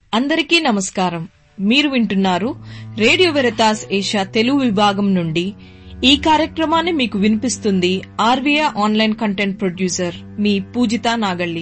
అందరికీ నమస్కారం మీరు వింటున్నారు రేడియో వెరతాస్ ఏషియా తెలుగు విభాగం నుండి ఈ కార్యక్రమాన్ని మీకు వినిపిస్తుంది ఆర్వీఐ ఆన్లైన్ కంటెంట్ ప్రొడ్యూసర్ మీ పూజిత నాగళ్ళి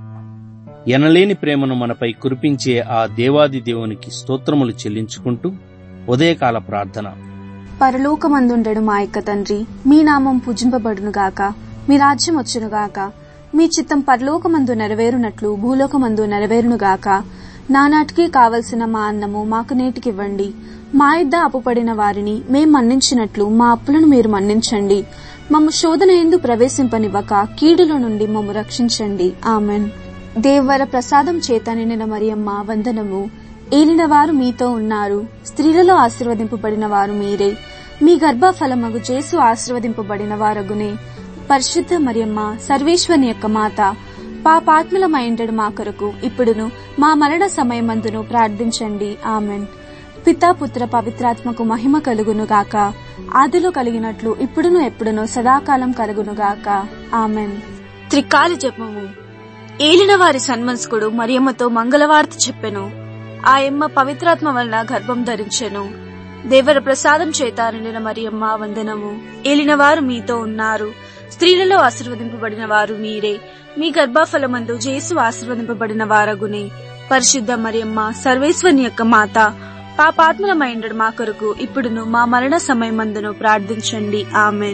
ఎనలేని ప్రేమను మనపై కురిపించే ఆ దేవాది దేవునికి స్తోత్రములు చెల్లించుకుంటూ ఉదయకాల ప్రార్థన పరలోకమందుండడు మా యొక్క తండ్రి మీ నామం పూజింపబడునుగాక మీ రాజ్యం వచ్చునుగాక మీ చిత్తం పరలోకమందు నెరవేరునట్లు భూలోకమందు నెరవేరునుగాక నానాటికి కావలసిన మా అన్నము మాకు నేటికివ్వండి మా ఇద్ద అప్పుపడిన వారిని మేం మన్నించినట్లు మా అప్పులను మీరు మన్నించండి మమ్ము శోధన ఎందు ప్రవేశింపనివ్వక కీడుల నుండి మమ్ము రక్షించండి ఆమెన్ దేవర ప్రసాదం చేత నిండిన మరియమ్మ వందనము ఏలిన వారు మీతో ఉన్నారు స్త్రీలలో ఆశీర్వదింపబడిన వారు మీరే మీ గర్భఫలమగు జేసు ఆశీర్వదింపబడిన వారగునే పరిశుద్ధ మరియమ్మ సర్వేశ్వని యొక్క మాత పాపాత్ములమైండడు మా కొరకు ఇప్పుడును మా మరణ సమయమందును ప్రార్థించండి ఆమెన్ పితా పుత్ర పవిత్రాత్మకు మహిమ కలుగును గాక ఆదిలో కలిగినట్లు ఇప్పుడును ఎప్పుడును సదాకాలం కలుగును గాక ఆమెన్ త్రికాల జపము ఏలిన వారి సన్మనస్కుడు మరియమ్మతో మంగళవార్త చెప్పెను ఆయమ్మ పవిత్రాత్మ వలన గర్భం ధరించెను దేవర ప్రసాదం చేత నిండిన మరియమ్మ వందనము ఏలిన వారు మీతో ఉన్నారు స్త్రీలలో ఆశీర్వదింపబడిన వారు మీరే మీ గర్భఫలమందు జేసు ఆశీర్వదింపబడిన వారగునే పరిశుద్ధ మరియమ్మ సర్వేశ్వని యొక్క మాత పాపాత్మలమైండడు మా కొరకు ఇప్పుడును మా మరణ సమయమందును ప్రార్థించండి ఆమెన్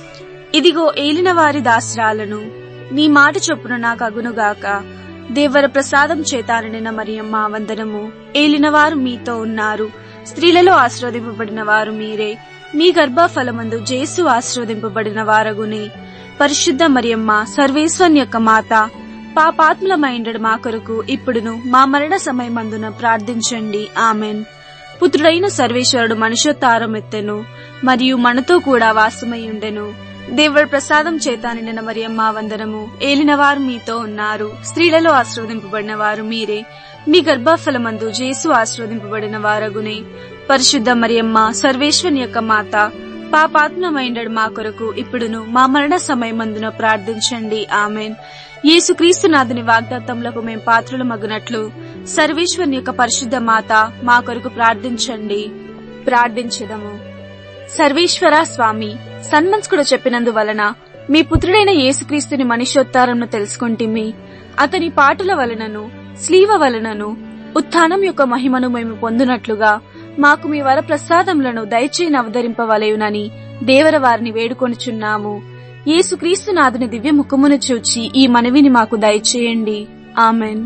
ఇదిగో ఏలిన వారి దాసరాలను నీ మాట చొప్పున నాకు అగునుగాక దేవర ప్రసాదం చేతారనిన మరియమ్మ వందనము ఏలినవారు మీతో ఉన్నారు స్త్రీలలో ఆశీర్వదింపబడిన వారు మీరే మీ గర్భఫలమందు జేసు ఆశీర్వదింపబడిన వారగునే పరిశుద్ధ మరియమ్మ సర్వేశ్వన్ యొక్క మాత పాపాత్ములమైండడు మా కొరకు ఇప్పుడును మా మరణ సమయమందున ప్రార్థించండి ఆమెన్ పుత్రుడైన సర్వేశ్వరుడు మనుషోత్తారం ఎత్తెను మరియు మనతో కూడా వాసమై ఉండెను దేవుడి ప్రసాదం చేత నిండిన మరియమ్మ వందనము ఏలినవారు మీతో ఉన్నారు స్త్రీలలో ఆశీర్వదింపబడిన వారు మీరే మీ గర్భఫలమందు జేసు ఆశీర్వదింపబడిన వారగునే పరిశుద్ధ మరియమ్మ సర్వేశ్వని యొక్క మాత పాపాత్మమైండడు మా కొరకు ఇప్పుడును మా మరణ సమయమందున ప్రార్థించండి ఆమెన్ యేసుక్రీస్తు నాథుని వాగ్దాత్తములకు మేం పాత్రలు మగునట్లు సర్వేశ్వరుని యొక్క పరిశుద్ధ మాత మా కొరకు ప్రార్థించండి ప్రార్థించదము సర్వేశ్వర స్వామి సన్మన్స్కుడు చెప్పినందువలన మీ పుత్రుడైన యేసుక్రీస్తుని మనుష్యోత్తారంను తెలుసుకుంటిమి అతని పాటల వలనను స్లీవ వలనను ఉత్థానం యొక్క మహిమను మేము పొందునట్లుగా మాకు మీ వర ప్రసాదములను దయచేయని అవతరింపవలయునని దేవర వారిని వేడుకొనుచున్నాము యేసుక్రీస్తు నాథుని దివ్య ముఖమును చూచి ఈ మనవిని మాకు దయచేయండి ఆమెన్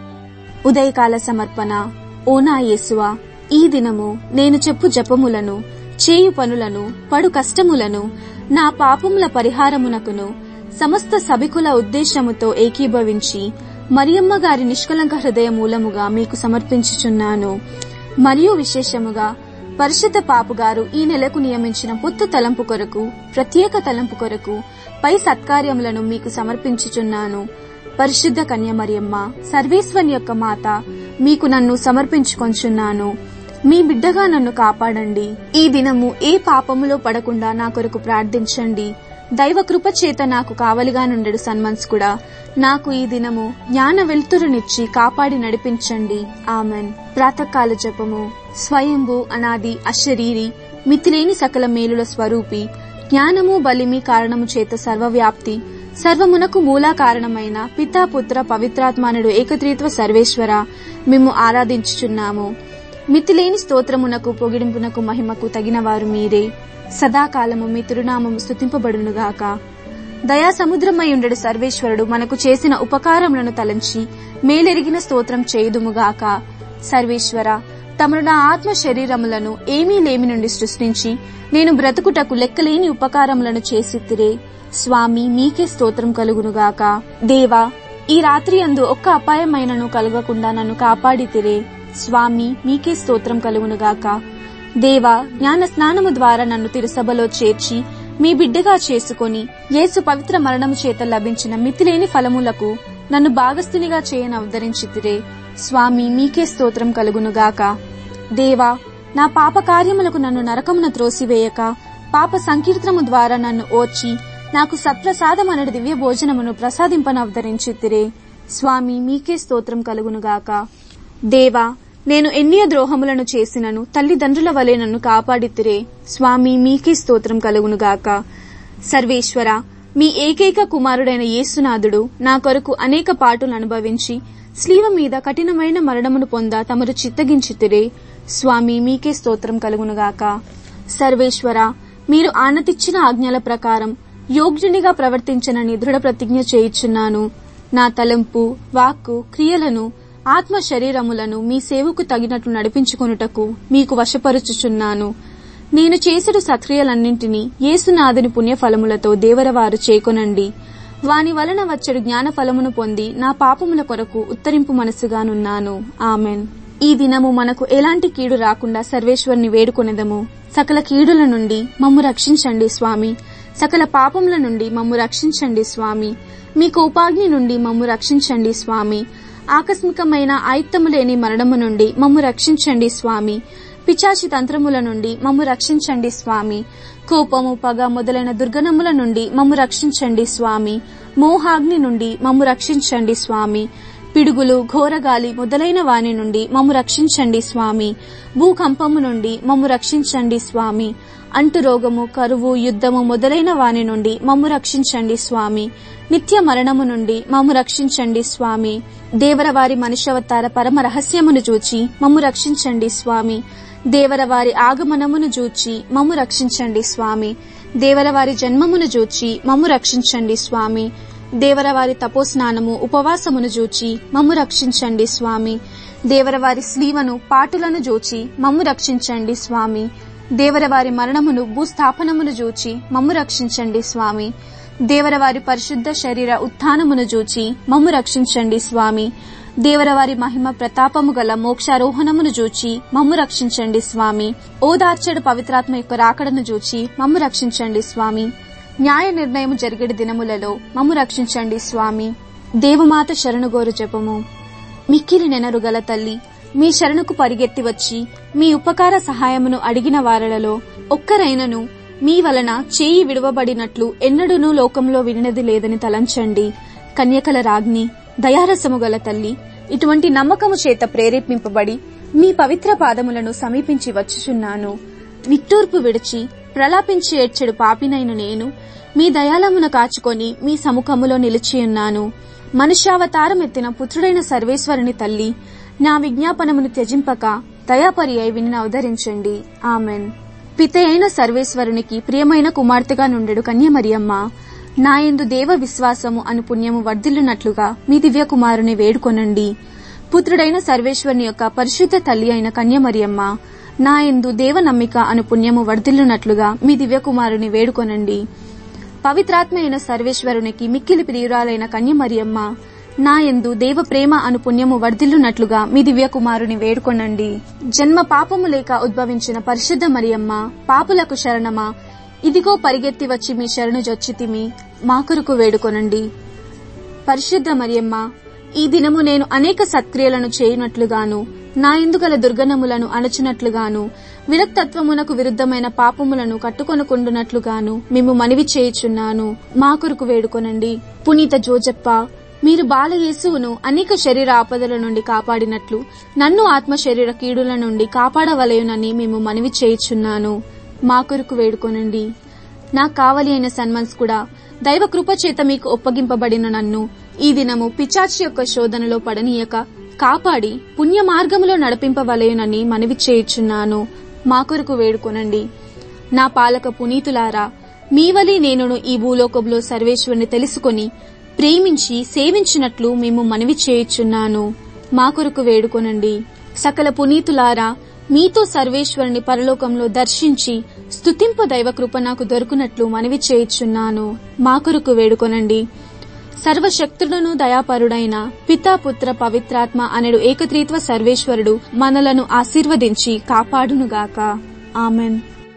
ఉదయకాల సమర్పణ ఓ నా యేసువా ఈ దినము నేను చెప్పు జపములను చేయు పనులను పడు కష్టములను నా పాపముల పరిహారమునకును సమస్త సభికుల ఉద్దేశముతో ఏకీభవించి మరియమ్మ గారి నిష్కలంక హృదయ మూలముగా మీకు సమర్పించుచున్నాను మరియు విశేషముగా పరిశుద్ధ పాపుగారు ఈ నెలకు నియమించిన పొత్తు తలంపు కొరకు ప్రత్యేక తలంపు కొరకు పై సత్కార్యములను మీకు సమర్పించుచున్నాను పరిశుద్ధ కన్య మరియమ్మ సర్వేశ్వని యొక్క మాత మీకు నన్ను సమర్పించుకొంచున్నాను మీ బిడ్డగా నన్ను కాపాడండి ఈ దినము ఏ పాపములో పడకుండా నా కొరకు ప్రార్థించండి దైవ కృప చేత నాకు కావలిగా నుండెడు సన్మన్స్కుడా నాకు ఈ దినము జ్ఞాన వెలుతురునిచ్చి కాపాడి నడిపించండి ఆమెన్ ప్రాతకాల జపము స్వయంభు అనాది అశరీరి మితిలేని సకల మేలుల స్వరూపి జ్ఞానము బలిమి కారణము చేత సర్వవ్యాప్తి సర్వమునకు మూలా కారణమైన పితాపుత్ర పవిత్రాత్మానుడు ఏకత్రీత్వ సర్వేశ్వర మేము ఆరాధించుచున్నాము మితిలేని స్తోత్రమునకు పొగిడింపునకు మహిమకు తగినవారు మీరే సదాకాలము మీ తిరునామము స్థుతింపబడునుగాక దయా సముద్రమై ఉండడు సర్వేశ్వరుడు మనకు చేసిన ఉపకారములను తలంచి మేలెరిగిన స్తోత్రం చేయుదుముగాక సర్వేశ్వర తమను నా ఆత్మ శరీరములను ఏమీ లేమి నుండి సృష్టించి నేను బ్రతుకుటకు లెక్కలేని ఉపకారములను చేసిత్తిరే స్వామి నీకే స్తోత్రం కలుగునుగాక దేవా ఈ రాత్రి అందు ఒక్క అపాయమైనను కలగకుండా నన్ను కాపాడితిరే స్వామి మీకే స్తోత్రం కలుగునుగాక దేవా జ్ఞాన స్నానము ద్వారా నన్ను తిరుసభలో చేర్చి మీ బిడ్డగా చేసుకొని యేసు పవిత్ర మరణము చేత లభించిన మితిలేని ఫలములకు నన్ను భాగస్థునిగా చేయని అవతరించితిరే స్వామి మీకే స్తోత్రం కలుగునుగాక దేవా నా పాప కార్యములకు నన్ను నరకమున త్రోసివేయక పాప సంకీర్తనము ద్వారా నన్ను ఓర్చి నాకు సత్ప్రసాదమనడి దివ్య భోజనమును ప్రసాదింపనవతరించితిరే స్వామి మీకే స్తోత్రం కలుగునుగాక దేవా నేను ఎన్నియ ద్రోహములను చేసినను తల్లిదండ్రుల వలె నన్ను కాపాడితిరే స్వామి మీకే స్తోత్రం కలుగునుగాక సర్వేశ్వర మీ ఏకైక కుమారుడైన యేసునాథుడు నా కొరకు అనేక పాటులు అనుభవించి స్లీవ మీద కఠినమైన మరణమును పొంద తమరు చిత్తగించితిరే స్వామి మీకే స్తోత్రం కలుగునుగాక సర్వేశ్వర మీరు ఆనతిచ్చిన ఆజ్ఞల ప్రకారం యోగ్యునిగా ప్రవర్తించనని దృఢ ప్రతిజ్ఞ చేయుచున్నాను నా తలంపు వాక్కు క్రియలను ఆత్మ శరీరములను మీ సేవకు తగినట్లు నడిపించుకొనుటకు మీకు వశపరుచుచున్నాను నేను చేసెడు సత్క్రియలన్నింటినీ యేసునాథుని పుణ్యఫలములతో దేవరవారు చేకొనండి వాని వలన వచ్చెడు జ్ఞాన ఫలమును పొంది నా పాపముల కొరకు ఉత్తరింపు మనసుగానున్నాను ఆమెన్ ఈ దినము మనకు ఎలాంటి కీడు రాకుండా సర్వేశ్వరుని వేడుకొనెదము సకల కీడుల నుండి మమ్ము రక్షించండి స్వామి సకల పాపముల నుండి మమ్ము రక్షించండి స్వామి మీ కోపాగ్ని నుండి మమ్ము రక్షించండి స్వామి ఆకస్మికమైన ఆయుత్తము లేని మరణము నుండి మమ్ము రక్షించండి స్వామి పిచాచి తంత్రముల నుండి మమ్ము రక్షించండి స్వామి కోపము పగ మొదలైన దుర్గణముల నుండి మమ్ము రక్షించండి స్వామి మోహాగ్ని నుండి మమ్ము రక్షించండి స్వామి పిడుగులు ఘోరగాలి మొదలైన వాని నుండి మమ్ము రక్షించండి స్వామి భూకంపము నుండి మమ్ము రక్షించండి స్వామి అంటు రోగము కరువు యుద్ధము మొదలైన వాని నుండి మమ్ము రక్షించండి స్వామి నిత్య మరణము నుండి మమ్ము రక్షించండి స్వామి దేవరవారి మనుష్యవతార పరమ రహస్యమును చూచి మమ్ము రక్షించండి స్వామి దేవరవారి ఆగమనమును చూచి మమ్ము రక్షించండి స్వామి దేవరవారి జన్మమును చూచి మమ్ము రక్షించండి స్వామి దేవరవారి తపోస్నానము ఉపవాసమును జూచి మమ్ము రక్షించండి స్వామి దేవరవారి స్లీవను పాటులను జూచి మమ్ము రక్షించండి స్వామి దేవరవారి మరణమును భూస్థాపనమును జూచి మమ్ము రక్షించండి స్వామి దేవరవారి పరిశుద్ధ శరీర ఉత్థానమును జూచి మమ్ము రక్షించండి స్వామి దేవరవారి మహిమ ప్రతాపము గల మోక్షారోహణమును జూచి మమ్ము రక్షించండి స్వామి ఓదార్చడు పవిత్రాత్మ యొక్క రాకడను జూచి మమ్ము రక్షించండి స్వామి న్యాయ నిర్ణయం జరిగేడు దినములలో మమ్ము రక్షించండి స్వామి దేవమాత శరణుగోరు జపము మిక్కిలి నెనరు గల తల్లి మీ శరణుకు పరిగెత్తి వచ్చి మీ ఉపకార సహాయమును అడిగిన వారలలో ఒక్కరైనను మీ వలన చేయి విడువబడినట్లు ఎన్నడూనూ లోకంలో వినినది లేదని తలంచండి కన్యకల రాజ్ఞి దయారసము గల తల్లి ఇటువంటి నమ్మకము చేత ప్రేరేపింపబడి మీ పవిత్ర పాదములను సమీపించి వచ్చుచున్నాను నిట్టూర్పు విడిచి ప్రలాపించి ఏడ్చెడు పాపినైన నేను మీ దయాళమును కాచుకొని మీ సముఖములో నిలిచియున్నాను మనుష్యావతారం ఎత్తిన పుత్రుడైన సర్వేశ్వరుని తల్లి నా విజ్ఞాపనమును త్యజింపక దయాపరి అయి విని అవతరించండి ఆమెన్ పితే అయిన సర్వేశ్వరునికి ప్రియమైన కుమార్తెగా నుండెడు కన్యమరియమ్మ నాయందు దేవ విశ్వాసము అను పుణ్యము వర్ధిల్లునట్లుగా మీ దివ్య కుమారుని వేడుకొనండి పుత్రుడైన సర్వేశ్వరుని యొక్క పరిశుద్ధ తల్లి అయిన కన్యమరియమ్మ నాయందు దేవ నమ్మిక అను పుణ్యము వర్ధిల్లునట్లుగా మీ దివ్యకుమారుని వేడుకొనండి పవిత్రాత్మ అయిన సర్వేశ్వరునికి మిక్కిలి ప్రియురాలైన కన్యమరియమ్మ నాయందు దేవ ప్రేమ అను పుణ్యము వర్ధిల్లునట్లుగా మీ దివ్యకుమారుని వేడుకొనండి జన్మ పాపము లేక ఉద్భవించిన పరిశుద్ధ మరియమ్మ పాపులకు శరణమా ఇదిగో పరిగెత్తి వచ్చి మీ శరణు జొచ్చితిమి మా కొరకు వేడుకొనండి పరిశుద్ధ మరియమ్మ ఈ దినము నేను అనేక సత్క్రియలను చేయునట్లుగాను నా ఇందుగల దుర్గణములను అణచినట్లుగాను విరక్తత్వమునకు విరుద్ధమైన పాపములను కట్టుకొనుకుండునట్లుగాను మేము మనవి చేయుచున్నాను మా కొరకు వేడుకొనండి పునీత జోజప్ప మీరు బాలయేసువును అనేక శరీర ఆపదల నుండి కాపాడినట్లు నన్ను ఆత్మ శరీర కీడుల నుండి కాపాడవలయునని మేము మనవి చేయుచున్నాను మా కొరకు వేడుకొనండి నా కావలి అయిన సన్మన్స్ కూడా దైవ కృప చేత మీకు ఒప్పగింపబడిన నన్ను ఈ దినము పిచాచి యొక్క శోధనలో పడనీయక కాపాడి పుణ్య మార్గములో నడిపింపవలయునని మనవి చేయుచున్నాను మా కొరకు వేడుకొనండి నా పాలక పునీతులారా మీవలి నేనును ఈ భూలోకంలో సర్వేశ్వరుని తెలుసుకొని ప్రేమించి సేవించినట్లు మేము మనవి చేయుచున్నాను మా కొరకు వేడుకొనండి సకల పునీతులారా మీతో సర్వేశ్వరుని పరలోకంలో దర్శించి స్తుతింపు దైవ కృప నాకు దొరుకునట్లు మనవి చేయుచున్నాను మా కొరకు వేడుకొనండి సర్వశక్తులను దయాపరుడైన పితాపుత్ర పవిత్రాత్మ అనడు ఏకత్రీత్వ సర్వేశ్వరుడు మనలను ఆశీర్వదించి కాపాడునుగాక ఆమెన్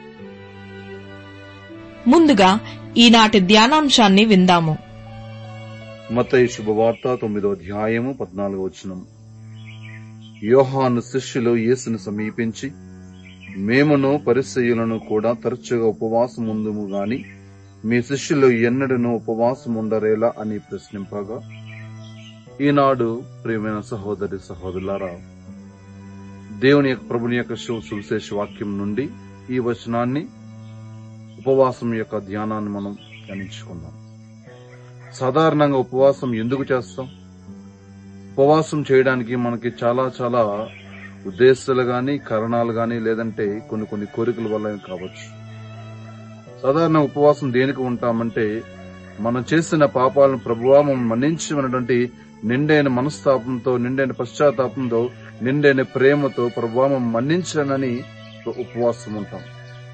ముందుగా ఈనాటి ధ్యానాంశాన్ని విందాము మతయి శుభవార్త తొమ్మిదో అధ్యాయము పద్నాలుగో వచనం యోహాను శిష్యులు యేసును సమీపించి మేమును పరిసయ్యులను కూడా తరచుగా ఉపవాసం ఉందుము గాని మీ శిష్యులు ఎన్నడను ఉపవాసం ఉండరేలా అని ప్రశ్నింపగా ఈనాడు ప్రియమైన సహోదరి సహోదరులారా దేవుని యొక్క ప్రభుని యొక్క సు- సువిశేష వాక్యం నుండి ఈ వచనాన్ని ఉపవాసం యొక్క ధ్యానాన్ని మనం ధ్యానించుకుందాం సాధారణంగా ఉపవాసం ఎందుకు చేస్తాం ఉపవాసం చేయడానికి మనకి చాలా చాలా ఉద్దేశాలు గాని కారణాలు గాని లేదంటే కొన్ని కొన్ని కోరికల వల్ల కావచ్చు సాధారణ ఉపవాసం దేనికి ఉంటామంటే మనం చేసిన పాపాలను ప్రభువా మమ్మల్ని మన్నించమన్నటువంటి నిండైన మనస్తాపంతో నిండైన పశ్చాత్తాపంతో నిండైన ప్రేమతో ప్రభువా మమ్మల్ని మన్నించనని ఉపవాసం ఉంటాం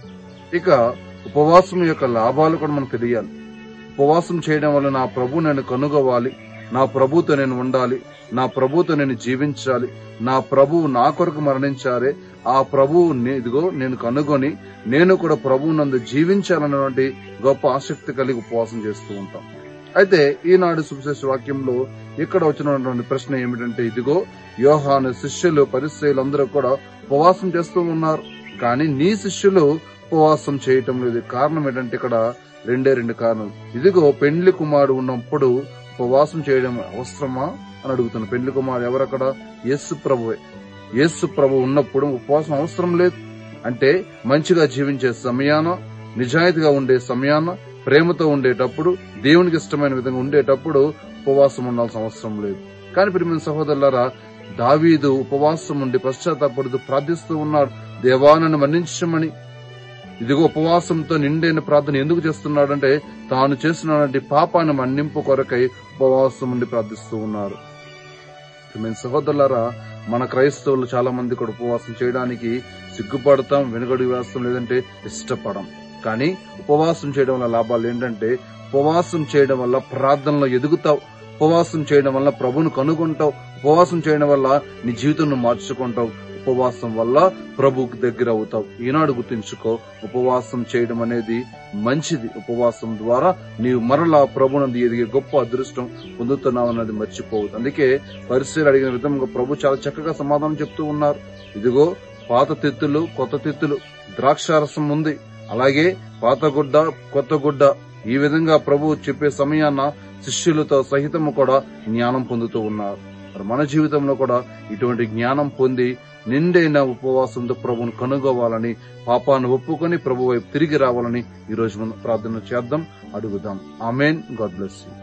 ఇక ఉపవాసం యొక్క లాభాలు కూడా మనకు తెలియాలి ఉపవాసం చేయడం వల్ల నా ప్రభు నేను కనుగోవాలి నా ప్రభుతో నేను ఉండాలి నా ప్రభుతో నేను జీవించాలి నా ప్రభువు నా కొరకు మరణించారే ఆ ప్రభువు నే- ఇదిగో నేను కనుగొని నేను కూడా ప్రభువు నందు జీవించాలన్నటువంటి గొప్ప ఆసక్తి కలిగి ఉపవాసం చేస్తూ ఉంటాం అయితే ఈనాడు సువిశేష వాక్యంలో ఇక్కడ వచ్చినటువంటి ప్రశ్న ఏమిటంటే ఇదిగో యోహాను శిష్యులు పరిస్థితులందరూ కూడా ఉపవాసం చేస్తూ ఉన్నారు కానీ నీ శిష్యులు ఉపవాసం చేయటం లేదు కారణం ఏంటంటే ఇక్కడ రెండే రెండు కారణాలు ఇదిగో పెండ్లి కుమారుడు ఉన్నప్పుడు ఉపవాసం చేయడం అవసరమా అని అడుగుతున్న పెండ్లి కుమారుడు ఎవరక్కడ యేసు ప్రభువే యేసు ప్రభు ఉన్నప్పుడు ఉపవాసం అవసరం లేదు అంటే మంచిగా జీవించే సమయాన నిజాయితీగా ఉండే సమయాన ప్రేమతో ఉండేటప్పుడు దేవునికి ఇష్టమైన విధంగా ఉండేటప్పుడు ఉపవాసం ఉండాల్సిన అవసరం లేదు కానీ ప్రియమైన సహోదరులారా దావీదు ఉపవాసం ఉండి పశ్చాత్తాపడుతూ ప్రార్థిస్తూ ఉన్నాడు దేవానను మన్నించమని ఇదిగో ఉపవాసంతో నిండైన ప్రార్థన ఎందుకు చేస్తున్నాడంటే తాను చేస్తున్నటువంటి పాపాన్ని మన్నింపు కొరకై ఉపవాసం ఉండి ప్రార్థిస్తూ ఉన్నారు ప్రియమైన సహోదరులారా మన క్రైస్తవులు చాలా మంది కూడా ఉపవాసం చేయడానికి సిగ్గుపడతాం వెనుగడుగు వేస్తాం లేదంటే ఇష్టపడం కానీ ఉపవాసం చేయడం వల్ల లాభాలు ఏంటంటే ఉపవాసం చేయడం వల్ల ప్రార్థనలో ఎదుగుతావు ఉపవాసం చేయడం వల్ల ప్రభును కనుగొంటావు ఉపవాసం చేయడం వల్ల నీ జీవితం మార్చుకుంటావు ఉపవాసం వల్ల ప్రభుకు దగ్గర అవుతావు ఈనాడు గుర్తుంచుకో ఉపవాసం చేయడం అనేది మంచిది ఉపవాసం ద్వారా నీవు మరలా ప్రభునంది ఎదిగే గొప్ప అదృష్టం పొందుతున్నావు అన్నది మర్చిపోవద్దు అందుకే పరిస్థితులు అడిగిన విధంగా ప్రభు చాలా చక్కగా సమాధానం చెప్తూ ఉన్నారు ఇదిగో పాత తిత్తులు కొత్త తిత్తులు ద్రాక్షారసం ఉంది అలాగే పాత గుడ్డ కొత్త గుడ్డ ఈ విధంగా ప్రభు చెప్పే సమయాన్న శిష్యులతో సహితము కూడా జ్ఞానం పొందుతూ ఉన్నారు మరి మన జీవితంలో కూడా ఇటువంటి జ్ఞానం పొంది నిండైన ఉపవాసంతో ప్రభువును కనుగోవాలని పాపాన్ని ఒప్పుకొని ప్రభు వైపు తిరిగి రావాలని ఈ రోజు మనం ప్రార్థన చేద్దాం అడుగుదాం ఆమెన్ గాడ్ బ్లెస్ యూ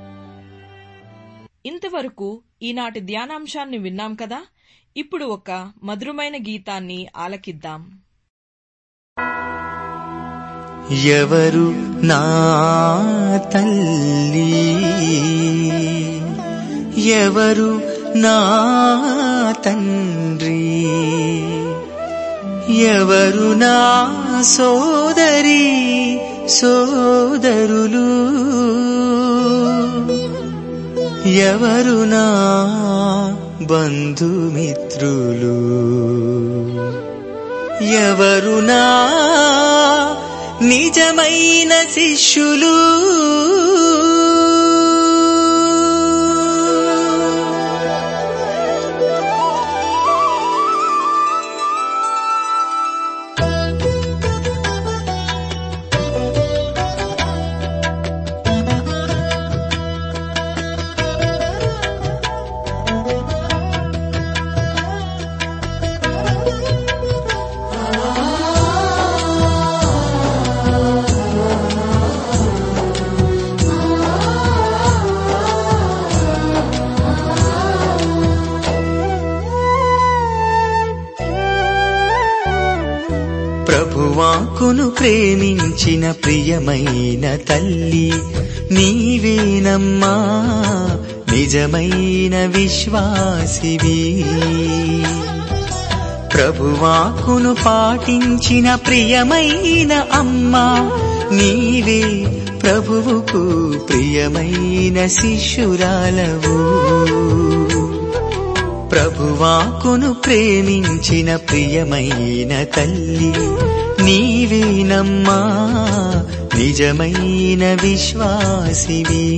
ఇంతవరకు ఈనాటి ధ్యానాంశాన్ని విన్నాం కదా ఇప్పుడు ఒక మధురమైన గీతాన్ని ఆలకిద్దాం ఎవరు నా తల్లి ఎవరు నా తండ్రి ఎవరు నా సోదరి సోదరులు ఎవరు నా బంధుమిత్రులు ఎవరు నా నిజమైన శిష్యులు ప్రభువాకును ప్రేమించిన ప్రియమైన తల్లి నీవేనమ్మా నిజమైన విశ్వాసివి ప్రభువాకును పాటించిన ప్రియమైన అమ్మా నీవే ప్రభువుకు ప్రియమైన శిష్యురాలవు ప్రభువాకును ప్రేమించిన ప్రియమైన తల్లి నీవేనమ్మా నిజమైన విశ్వాసివి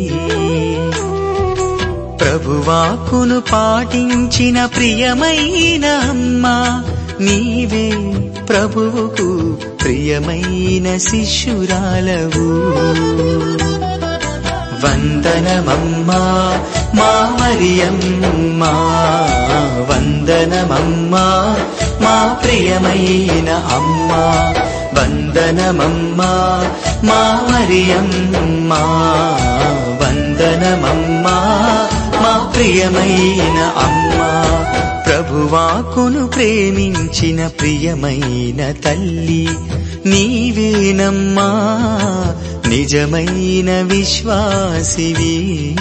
ప్రభువాకును పాటించిన ప్రియమైన అమ్మా నీవే ప్రభువుకు ప్రియమైన శిష్యురాలవు వందనమమ్మా మా మరియమ్మా వందనమమ్మా మా ప్రియమైన అమ్మా వందనమమ్మా మా మరియమ్మా వందనమమ్మా మా ప్రియమైన అమ్మా ప్రభువాకును ప్రేమించిన ప్రియమైన తల్లి నీవేనమ్మా నిజమైన విశ్వాసివి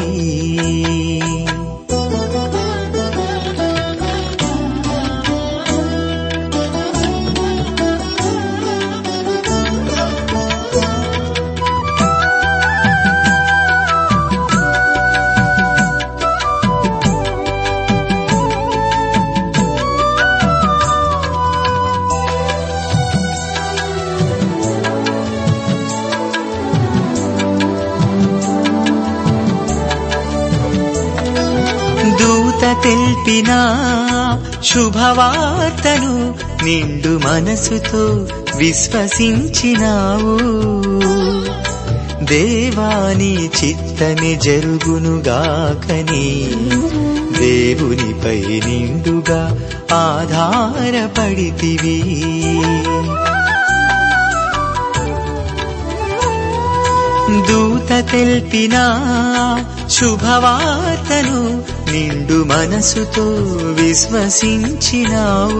దూత తెల్పిన శుభవార్తను నిండు మనసుతో విశ్వసించినావు దేవాని చిత్తని జరుగునుగాకని దేవునిపై నిండుగా ఆధారపడితివి దూత తెల్పిన శుభవార్తను నిండు మనసుతో విశ్వసించినావు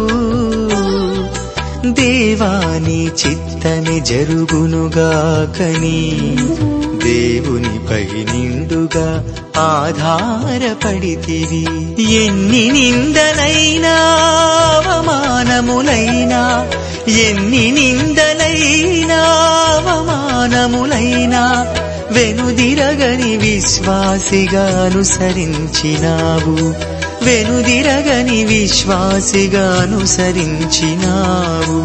దేవాని చిత్తని జరుగునుగాకని దేవునిపై నిండుగా ఆధారపడితివి ఎన్ని నిందలైనా అవమానములైనా ఎన్ని నిందలైనా అవమానములైనా వెనుదిరగని విశ్వాసిగా అనుసరించినావు వెనుదిరగని విశ్వాసిగా అనుసరించినావు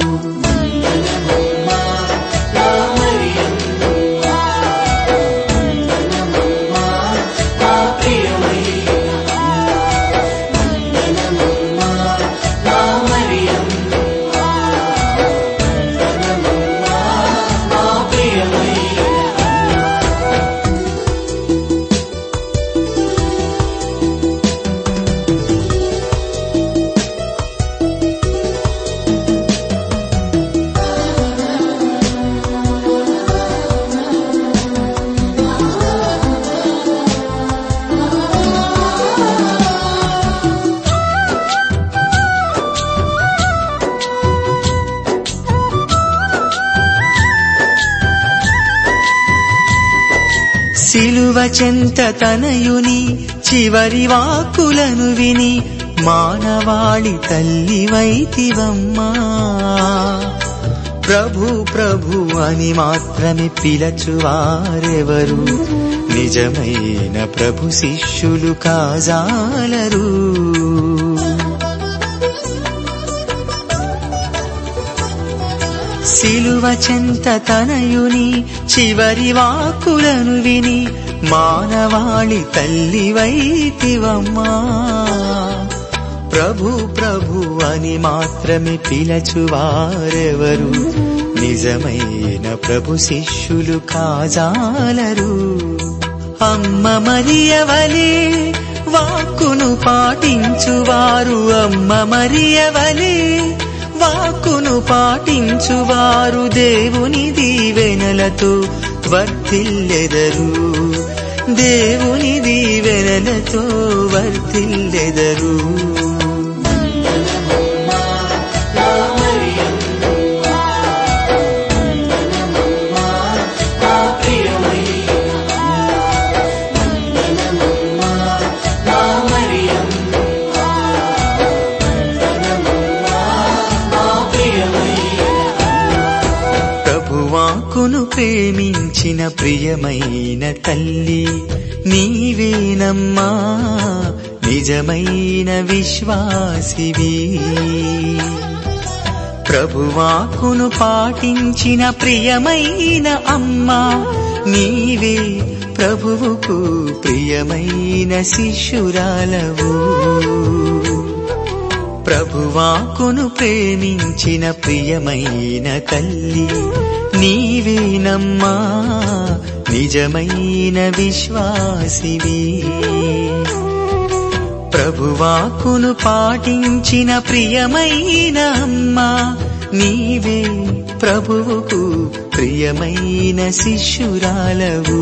సిలువ చెంత తనయుని చివరి వాక్కులను విని మానవాళి తల్లి వైతివమ్మా ప్రభు ప్రభు అని మాత్రమే పిలచువారెవరు నిజమైన ప్రభు శిష్యులు కాజాలరు సిలువ చెంత తనయుని చివరి వాక్కులను విని మానవాళి తల్లి వైతివమ్మా ప్రభు ప్రభు అని మాత్రమే పిలచువారెవరు నిజమైన ప్రభు శిష్యులు కాజాలరు అమ్మ మరియవలే వాక్కును పాటించువారు అమ్మ మరియవలే వాక్కును పాటించువారు దేవుని దీవెనలతో వర్తిల్లెదరు దేవుని దీవెనలతో వర్తిల్లెదరు ప్రభువాకును ప్రేమించిన ప్రియమైన తల్లి నీవేనమ్మా నిజమైన విశ్వాసివి ప్రభువాకును పాటించిన ప్రియమైన అమ్మా నీవే ప్రభువుకు ప్రియమైన శిష్యురాలవు ప్రభువాకును ప్రేమించిన ప్రియమైన తల్లి నీవేనమ్మా నిజమైన విశ్వాసివి ప్రభువాకును పాటించిన ప్రియమైన అమ్మా నీవే ప్రభువుకు ప్రియమైన శిష్యురాలవు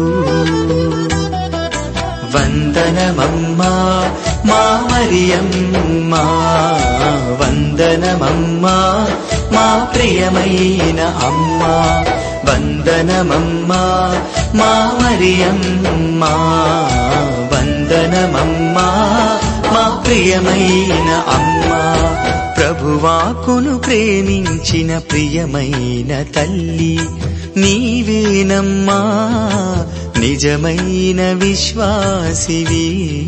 వందనమమ్మా మా మరియమ్మా వందనమమ్మా మా ప్రియమైన అమ్మా వందనమమ్మా మా మరియమ్మా వందనమమ్మా మా ప్రియమైన అమ్మా ప్రభువాకును ప్రేమించిన ప్రియమైన తల్లి నీవేనమ్మా నిజమైన విశ్వాసివి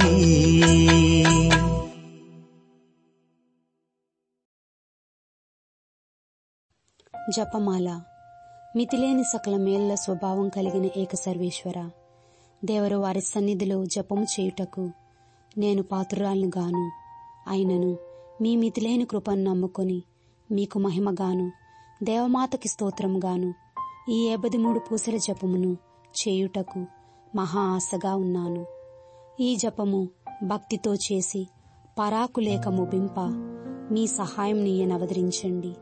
జపమాల మితిలేని సకల మేళ్ల స్వభావం కలిగిన ఏక సర్వేశ్వర దేవరు వారి సన్నిధిలో జపము చేయుటకు నేను పాత్రురాలను గాను అయినను మీ మితిలేని కృపను నమ్ముకొని మీకు మహిమగాను దేవమాతకి స్తోత్రం గాను ఈ ఏబది మూడు పూసల జపమును చేయుటకు మహా ఆశగా ఉన్నాను ఈ జపము భక్తితో చేసి పరాకులేక ముగింప మీ సహాయం నీయనవదరించండి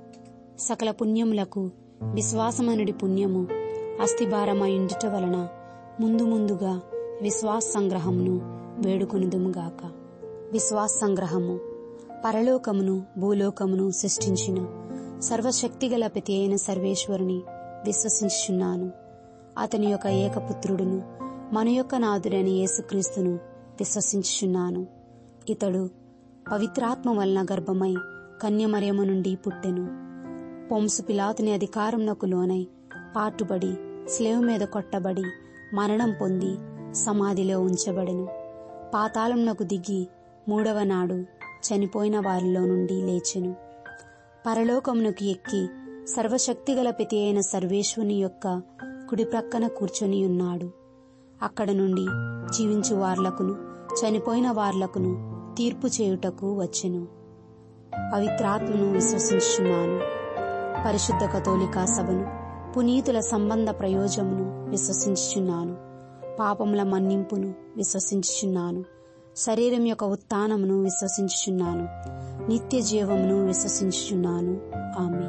సకల పుణ్యములకు విశ్వాసమనుడి పుణ్యము అస్థిభారమైండుట వలన ముందు ముందుగా విశ్వాస సంగ్రహమును వేడుకొనుదుముగాక విశ్వాస సంగ్రహము పరలోకమును భూలోకమును సృష్టించిన సర్వశక్తిగల ప్రతి అయిన సర్వేశ్వరుని విశ్వసించుచున్నాను అతని యొక్క ఏకపుత్రుడును మన యొక్క నాథుడైన యేసుక్రీస్తును విశ్వసించుచున్నాను ఇతడు పవిత్రాత్మ వలన గర్భమై కన్యమరియము నుండి పుట్టెను పొంసు పిలాతుని అధికారంనకు లోనై పాటుబడి స్లేవ్ మీద కొట్టబడి మరణం పొంది సమాధిలో ఉంచబడెను పాతాళంనకు దిగి మూడవ నాడు చనిపోయిన వారిలో నుండి లేచెను పరలోకమునకు ఎక్కి సర్వశక్తిగల ప్రతి అయిన సర్వేశ్వని యొక్క కుడి ప్రక్కన కూర్చొని ఉన్నాడు అక్కడ నుండి జీవించు వార్లకును చనిపోయిన వార్లకును తీర్పు చేయుటకు వచ్చెను పవిత్రాత్మను విశ్వసించుచున్నాను పరిశుద్ధ కథోలికా సభను పునీతుల సంబంధ ప్రయోజమును విశ్వసించుచున్నాను పాపముల మన్నింపును విశ్వసించుచున్నాను శరీరం యొక్క ఉత్థానమును విశ్వసించుచున్నాను నిత్య జీవమును విశ్వసించుచున్నాను ఆమె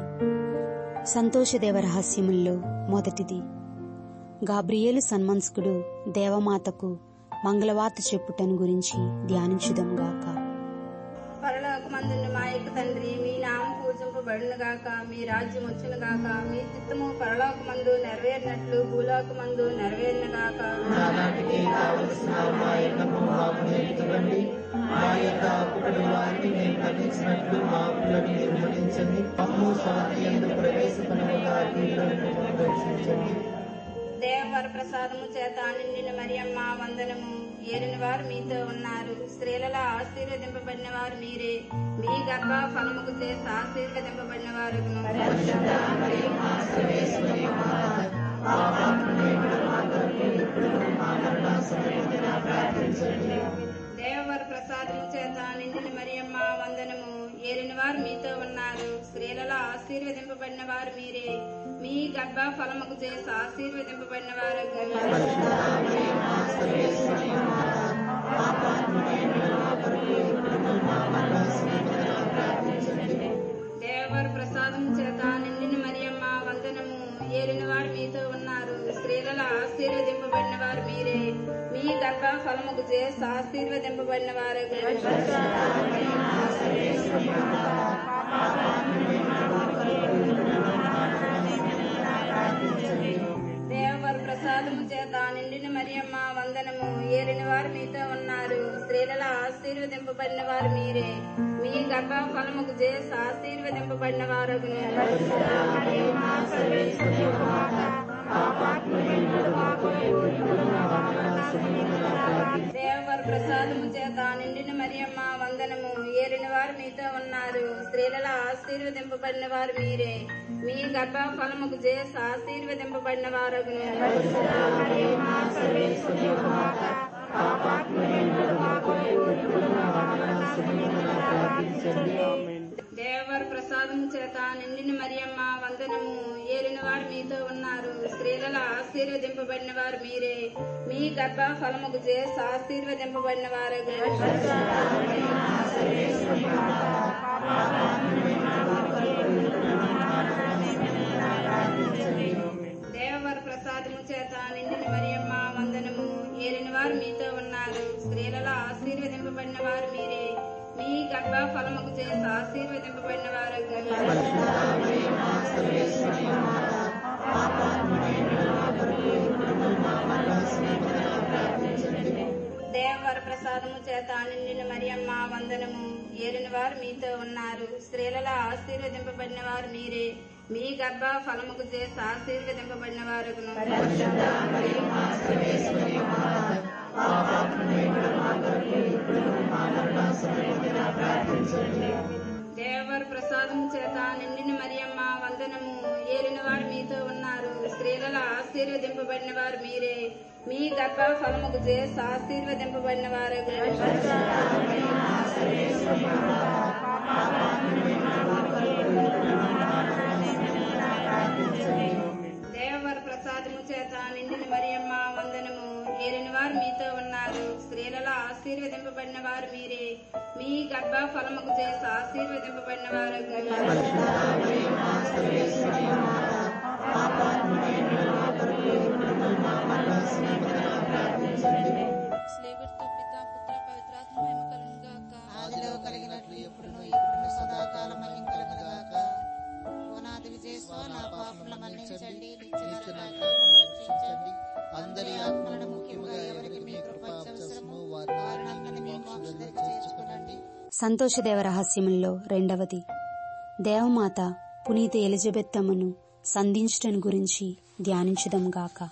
సంతోషదేవ రహస్యముల్లో మొదటిది గాబ్రియేలు సన్మన్స్కుడు దేవమాతకు మంగళవార్త చెప్పుటను గురించి ధ్యానించుదంగాక పరలోకమందున్న మా యొక్క తండ్రి మీ నామం పూజింపబడును గాక మీ రాజ్యం వచ్చును గాక మీ చిత్తము పరలోకమందు నెరవేరినట్లు భూలోకమందు నెరవేరిన గాక దేవవర ప్రసాదము చేత నిండిన మరియమ్మ వందనము ఏలిన వారు మీతో ఉన్నారు స్త్రీలలో ఆశీర్వదింపబడిన వారు మీరే మీ గర్భ ఫలముకు చేసి ఆశీర్వదింపబడిన వారు దేవవర ప్రసాదము చేత నిండిన మరియమ్మ వందనము ఏలిన వారు మీతో ఉన్నారు స్త్రీలలో ఆశీర్వదింపబడిన వారు మీరే మీ గర్భ ఫలముకు చేసి ఆశీర్వదింపబడిన వారు దేవర ప్రసాదం చేత నిండిన మరియమ్మ వందనము ఏలిన వారు మీతో ఉన్నారు స్త్రీలలో ఆశీర్వదింపబడిన వారు మీరే మీ గర్భ ఫలముకు చేసి ఆశీర్వదింపబడిన వారు దేవర ప్రసాదము చేత నిండిన మరియమ్మ వందనము ఏలిన వారు మీతో ఉన్నారు స్త్రీలలో ఆశీర్వదింపబడిన వారు మీరే మీ గర్భ ఫలముకు చేసి ఆశీర్వదింపబడిన వారు దేవర ప్రసాదము చేత నిండిన మరియమ్మ వందనము ఏలిన వారు మీతో ఉన్నారు స్త్రీలలో ఆశీర్వదింపబడిన వారు మీరే మీ గర్భ ఫలముకు చేసి ఆశీర్వదింపబడిన వారు దేవర ప్రసాదం ప్రసాదము చేత నిండిన మరియమ్మ వందనము ఏలిన వారు మీతో ఉన్నారు స్త్రీలలో ఆశీర్వదింపబడిన వారు మీరే మీ గర్భ ఫలముకు చేసి ఆశీర్వదింపబడిన వారు దేవవర ప్రసాదము చేత నిండిన మరియమ్మ వందనము ఏలిన వారు మీతో ఉన్నారు స్త్రీలలో ఆశీర్వదింపబడిన వారు మీరే మీ గర్భ ఫలముకు చేసి ఆశీర్వదింపబడిన వారు దేవవర ప్రసాదము చేత నిండిన మరియమ్మ వందనము ఏలిన వారు మీతో ఉన్నారు స్త్రీలలో ఆశీర్వదింపబడిన వారు మీరే మీ గర్భ ఫలముకు చేసి ఆశీర్వదింపబడిన వారు దేవర ప్రసాదము చేత నిండిన మరియమ్మ వందనము ఏలిన వారు మీతో ఉన్నారు స్త్రీలలో ఆశీర్వదింపబడిన వారు మీరే మీ గర్భ ఫలముకు చేసి ఆశీర్వదింపబడిన వారు దేవవర ప్రసాదము చేత నిండిన మరియమ్మ వందనము ఏలిన వారు మీతో ఉన్నారు స్త్రీలలో ఆశీర్వదింపబడిన వారు మీరే మీ గర్భ ఫలముకు చేసి ఆశీర్వదింపబడిన వారు స్లేవర్తో పిత పుత్ర పవిత్రాత్మ మహిమ కలుగును గాక ఆదిలో కలిగినట్లు ఎప్పుడును ఇప్పుడు సదాకాలం మహింకలను గాక ఓనాది విజయస్వ నా పాపముల మన్నించండి నిత్య నా పాపములను రక్షించండి అందరి ఆత్మలను ముఖ్యముగా ఎవరికి మీ కృప అవసరమో వారిని మీ మోక్షంలో చేర్చుకునండి సంతోషదేవ రహస్యముల్లో రెండవది దేవమాత పునీత ఎలిజబెత్తమ్మను సంధించటం గురించి ధ్యానించుదాం గాక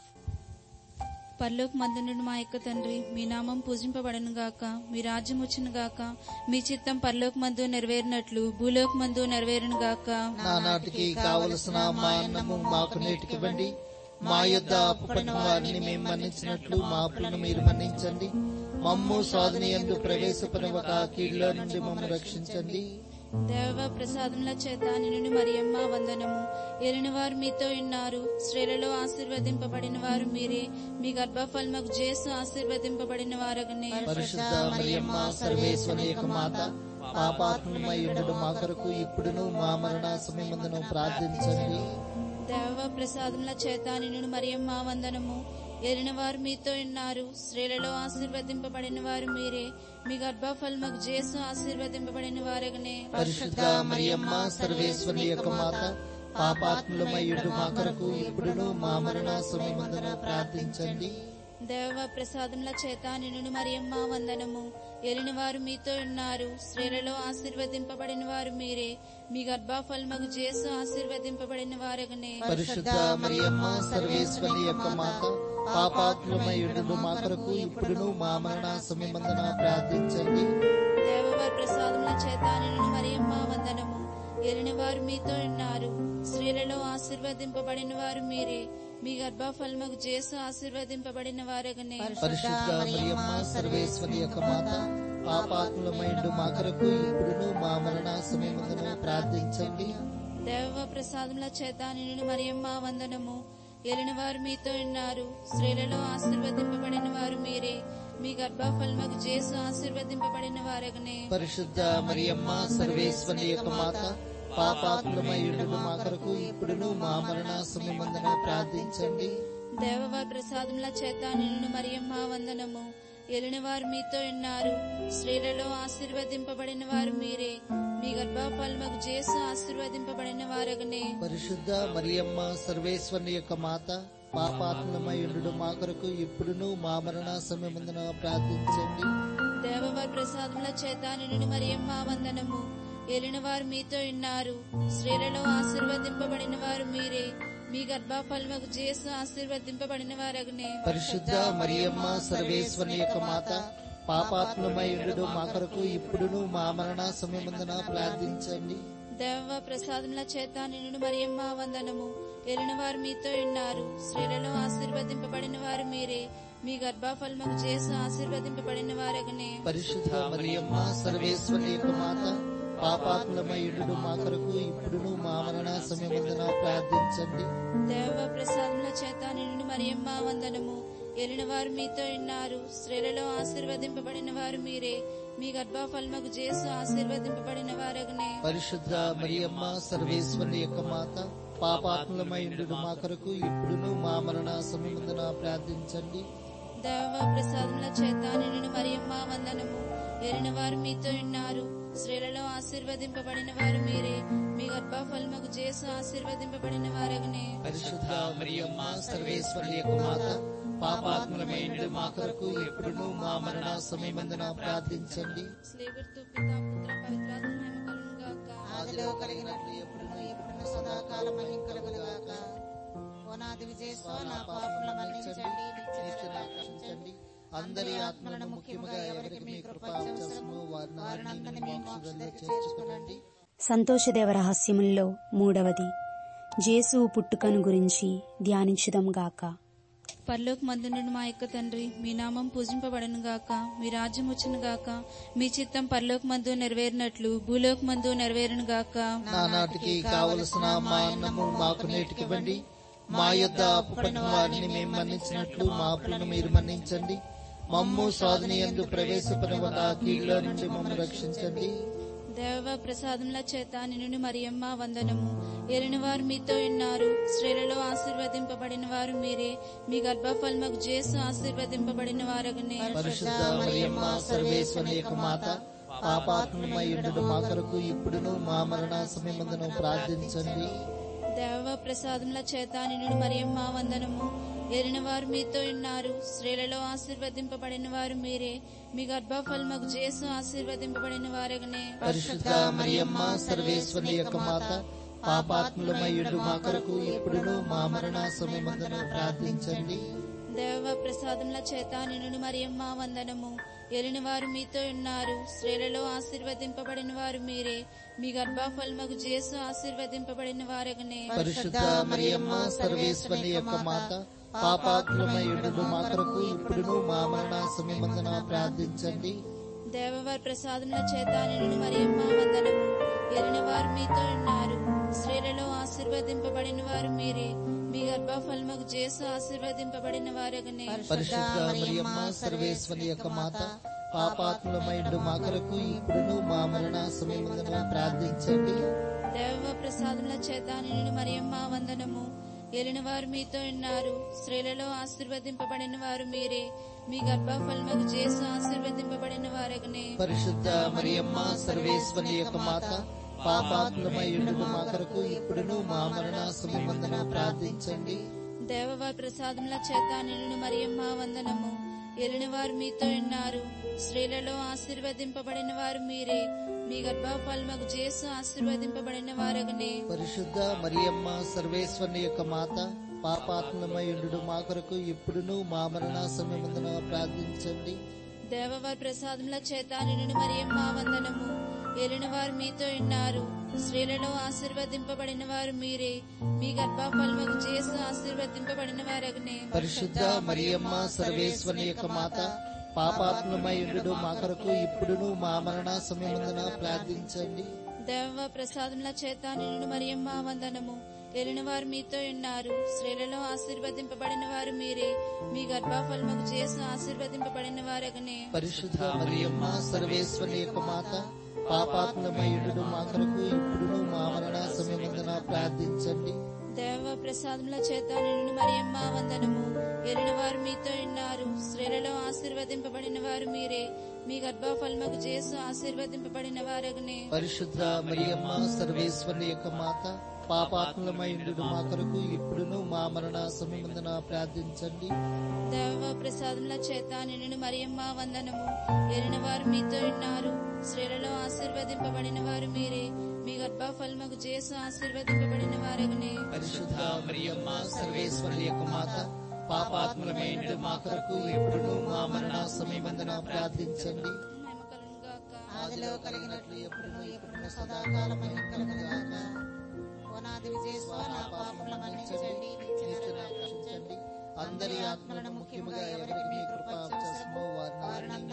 పరలోక మందునుడు మా యొక్క తండ్రి మీ నామం పూజింపబడను గాక మీ రాజ్యం వచ్చును గాక మీ చిత్తం పరలోక మందు నెరవేరినట్లు భూలోక మందు నెరవేరును గాక నానాటికి కావలసిన మా అన్నము మాకు నేటికివ్వండి మా యొద్ద అప్పుపడిన వారిని మేము మన్నించినట్లు మా అప్పులను మీరు మన్నించండి మమ్ము సాధన ఎందు ప్రవేశపడవక కీడులో నుండి మమ్మల్ని రక్షించండి దేవ ప్రసాదముల చేత నిన్ను మరియమ్మ వందనము ఎరిన వారు మీతో ఉన్నారు స్త్రీలలో ఆశీర్వదింపబడిన వారు మీరే మీ గర్భఫలముకు జేసు ఆశీర్వదింపబడిన వారగనే పరిశుద్ధ మరియమ్మ సర్వేశ్వరి యొక్క మాత పాపాత్మమై ఉండడు మా కొరకు ఇప్పుడును మా మరణ సమయమందును ప్రార్థించండి దేవ ప్రసాదముల చేత నిన్ను మరియమ్మ వందనము ఎరిన వారు మీతో ఉన్నారు స్త్రీలలో ఆశీర్వదింపబడిన వారు మీరే మీ గర్భఫలముకు జేసు ఆశీర్వదింపబడిన వారగనే పరిశుద్ధ మరియమ్మ సర్వేశ్వరి యొక్క మాత పాపాత్ములమై ఉండు మా కొరకు ఇప్పుడును మా మరణ సమయమందున ప్రార్థించండి దేవ ప్రసాదముల చేత నిన్ను మరియమ్మ వందనము ఎలిన వారు మీతో ఉన్నారు స్త్రీలలో ఆశీర్వదింపబడిన వారు మీరే మీ గర్భఫలముకు జేసు ఆశీర్వదింపబడిన వారగనే పరిశుద్ధ మరియమ్మ సర్వేశ్వరి యొక్క మాత పాపాత్ములమై ఉండు మా కొరకు ఇప్పుడును మా మరణ సమయమందున ప్రార్థించండి దేవవారి ప్రసాదముల చేత నిన్ను మరియమ్మ వందనము ఎలిన వారు మీతో ఉన్నారు స్త్రీలలో ఆశీర్వదింపబడిన వారు మీరే మీ గర్భఫలముకు జేసు ఆశీర్వదింపబడిన వారగనే పరిశుద్ధ మరియమ్మ సర్వేశ్వరి యొక్క మాత పాపాత్ములమై ఉండు మా కొరకు ఇప్పుడును మా మరణ సమయమందున ప్రార్థించండి దేవ ప్రసాదముల చేత నిన్ను మరియమ్మ వందనము ఎలిన వారు మీతో ఉన్నారు స్త్రీలలో ఆశీర్వదింపబడిన వారు మీరే మీ గర్భఫలముకు జేసు ఆశీర్వదింపబడిన వారగనే పరిశుద్ధ మరియమ్మ సర్వేశ్వరి యొక్క మాత పాపాత్ములమై ఉండు మా కొరకు ఇప్పుడును మా మరణ సమయమందున ప్రార్థించండి దేవవారి ప్రసాదముల చేత నిన్ను మరియమ్మ వందనము ఎలిన వారు మీతో ఉన్నారు స్త్రీలలో ఆశీర్వదింపబడిన వారు మీరే మీ గర్భఫలముకు జేసు ఆశీర్వదింపబడిన వారగనే పరిశుద్ధ మరియమ్మ సర్వేశ్వరి యొక్క మాత పాపాత్ములమై ఉండు మా కొరకు ఇప్పుడును మా మరణ సమయమందున ప్రార్థించండి దేవవారి ప్రసాదముల చేత నిన్ను మరియమ్మ వందనము ఎలిన వారు మీతో ఉన్నారు స్త్రీలలో ఆశీర్వదింపబడిన వారు మీరే మీ గర్భఫలముకు జేసు ఆశీర్వదింపబడిన వారగనే పరిశుద్ధ మరియమ్మ సర్వేశ్వరి యొక్క మాత పాపాత్ములమై ఉండు మా కొరకు ఇప్పుడును మా మరణ సమయమందున ప్రార్థించండి దేవ ప్రసాదముల చేత నిన్ను మరియమ్మ వందనము ఎలిన వారు మీతో ఉన్నారు స్త్రీలలో ఆశీర్వదింపబడిన వారు మీరే మీ గర్భఫలముకు జేసు ఆశీర్వదింపబడిన వారగనే పరిశుద్ధ మరియమ్మ సర్వేశ్వరి యొక్క మాత పాపాత్మలమయుడు మా కొరకు ఇప్పుడును మా మరణ సమయమందున ప్రార్థించండి దేవ ప్రసాదముల చేత నిన్ను మరియమ్మ వందనము ఎలిన వారు మీతో ఉన్నారు స్త్రీలలో ఆశీర్వదింపబడిన వారు మీరే మీ గర్భఫలముకు చేసు ఆశీర్వదింపబడిన వారగనే పరిశుద్ధ మరియమ్మ సర్వేశ్వరుని యొక్క మాత పాపాత్మలమయుడు మా కొరకు ఇప్పుడును మా మరణ సమయమందున ప్రార్థించండి దేవ ప్రసాదముల చేత నిన్ను మరియమ్మ వందనము ఎలిన వారు మీతో ఉన్నారు స్త్రీలలో ఆశీర్వదింపబడిన వారు మీరే మీ గర్భఫలముకు చేసు ఆశీర్వదింపబడిన వారగనే పరిశుద్ధ మరియమ్మ సర్వేశ్వరుని యొక్క మాత పాపాత్మలమైన మా కొరకు ఎప్పుడును మా మరణ సమయమందున ప్రార్థించండి స్లేవర్తు పితా పుత్ర పవిత్రాత్మ మహిమ కలుగును గాక ఆదిలో కలిగినట్లు ఎప్పుడును ఎప్పుడును సదాకాలం మహిమ కలుగును గాక ఓనాది విజయస్వ నా పాపముల మన్నించండి నిత్య రక్షించండి అందరి ఆత్మలను ముఖ్యముగా ఎవరికి మీ కృప అవసరము వారిని మీ మోక్షంలో చేర్చుకునండి సంతోషదేవ రహస్యముల్లో మూడవది జేసు పుట్టుకను గురించి ధ్యానించుదాం గాక పరలోక మందునుడు మా యొక్క తండ్రి మీ నామం పూజింపబడను గాక మీ రాజ్యం వచ్చును గాక మీ చిత్తం పరలోక మందు నెరవేరినట్లు భూలోక మందు నెరవేరును గాక నానాటికి కావలసిన మా అన్నము మాకు నేటికివ్వండి మా యొద్ద అప్పుపడిన వారిని మేము మన్నించినట్లు మా అప్పులను మీరు మన్నించండి మమ్ము సాధన ఎందు ప్రవేశపడిన కీళ్ళ నుండి మమ్మల్ని రక్షించండి దేవ ప్రసాదముల చేత నిన్ను మరియమ్మ వందనము ఎరిన వారు మీతో ఉన్నారు స్త్రీలలో ఆశీర్వదింపబడిన వారు మీరే మీ గర్భఫలముకు చేసు ఆశీర్వదింపబడిన వారగనే పరిశుద్ధ మరియమ్మ సర్వేశ్వరి యొక్క మాత పాపాత్మయుడు మా కొరకు ఇప్పుడును మా మరణ సమయమందును ప్రార్థించండి దేవ ప్రసాదముల చేత నిన్ను మరియమ్మ వందనము ఎరిన వారు మీతో ఉన్నారు స్త్రీలలో ఆశీర్వదింపబడిన వారు మీరే మీ గర్భఫలముకు చేసు ఆశీర్వదింపబడిన వారగనే పరిశుద్ధ మరియమ్మ సర్వేశ్వరి యొక్క మాత పాపాత్ములమయుడు మా కొరకు ఇప్పుడును మా మరణ సమయమందును ప్రార్థించండి దేవ ప్రసాదముల చేత నిన్ను మరియమ్మ వందనము ఎలిన వారు మీతో ఉన్నారు స్త్రీలలో ఆశీర్వదింపబడిన వారు మీరే మీ గర్భఫలముకు చేసు ఆశీర్వదింపబడిన వారగనే పరిశుద్ధ మరియమ్మ సర్వేశ్వరి యొక్క మాత పాపాత్ములమయుడు మా కొరకు ఇప్పుడును మా మరణ సమయమందున ప్రార్థించండి దేవవారి ప్రసాదముల చేత నిన్ను మరియమ్మ వందనము ఎలిన వారు మీతో ఉన్నారు స్త్రీలలో ఆశీర్వదింపబడిన వారు మీరే మీ గర్భఫలముకు చేసు ఆశీర్వదింపబడిన వారగనే పరిశుద్ధ మరియమ్మ సర్వేశ్వరి యొక్క మాత పాపాత్ములమయుడు మా కొరకు ఇప్పుడును మా మరణ సమయమందున ప్రార్థించండి దేవ ప్రసాదముల చేత నిన్ను మరియమ్మ వందనము ఎలిన వారు మీతో ఉన్నారు స్త్రీలలో ఆశీర్వదింపబడిన వారు మీరే మీ గర్భఫలముకు చేసు ఆశీర్వదింపబడిన వారగనే పరిశుద్ధ మరియమ్మ సర్వేశ్వరి యొక్క మాత పాపాత్మయుడు మా కొరకు ఇప్పుడును మా మరణ సమయమందున ప్రార్థించండి దేవవారి ప్రసాదముల చేత నిన్ను మరియమ్మ వందనము ఎలిన వారు మీతో ఉన్నారు స్త్రీలలో ఆశీర్వదింపబడిన వారు మీరే మీ గర్భఫలముకు చేసు ఆశీర్వదింపబడిన వారగనే పరిశుద్ధ మరియమ్మ సర్వేశ్వరి యొక్క మాత పాపాత్మయుడు మా కొరకు ఇప్పుడును మా మరణ సమయమందున ప్రార్థించండి దేవవారి ప్రసాదముల చేత నిన్ను మరియమ్మ వందనము ఎలిన వారు మీతో ఉన్నారు స్త్రీలలో ఆశీర్వదింపబడిన వారు మీరే మీ గర్భఫలముకు చేసు ఆశీర్వదింపబడిన వారగనే పరిశుద్ధ మరియమ్మ సర్వేశ్వరి యొక్క మాత పాపాత్మయుడు మా కొరకు ఇప్పుడును మా మరణ సమయమందున ప్రార్థించండి దేవ ప్రసాదముల చేత నిన్ను మరియమ్మ వందనము ఎలిన వారు మీతో ఉన్నారు స్త్రీలలో ఆశీర్వదింపబడిన వారు మీరే మీ గర్భఫలముకు చేసు ఆశీర్వదింపబడిన వారగనే పరిశుద్ధ మరియమ్మ సర్వేశ్వరి యొక్క మాత పాపాత్మయుడు మా కొరకు ఇప్పుడును మా మరణ సమయమందున ప్రార్థించండి దేవ ప్రసాదముల చేత నిన్ను మరియమ్మ వందనము ఎలిన వారు మీతో ఉన్నారు స్త్రీలలో ఆశీర్వదింపబడిన వారు మీరే మీ గర్భఫలముకు చేసు ఆశీర్వదింపబడిన వారగనే పరిశుద్ధ మరియమ్మ సర్వేశ్వరి యొక్క మాత పాపాత్మయుడు మా కొరకు ఇప్పుడును మా మరణ సమయమందున ప్రార్థించండి దేవ ప్రసాదముల చేత నిన్ను మరియమ్మ వందనము ఎలిన వారు మీతో ఉన్నారు స్త్రీలలో ఆశీర్వదింపబడిన వారు మీరే మీ గర్భఫలముకు చేసు ఆశీర్వదింపబడిన వారగనే పరిశుద్ధ మరియమ్మ సర్వేశ్వరి యొక్క మాత పాపాత్మలమైన మా కొరకు ఎప్పుడును మా మరణ సమయమందున ప్రార్థించండి మహిమ కలుగును గాక. ఆదిలో కలిగినట్లు ఎప్పుడును ఎప్పుడును సదాకాలం కలుగుగాక ఓనాది విజయస్వ నా పాపముల మన్నించండి నిత్య రక్షించండి అందరి ఆత్మలను ముఖ్యముగా ఎవరికి మీ కృప అవసరమో వారిని మీ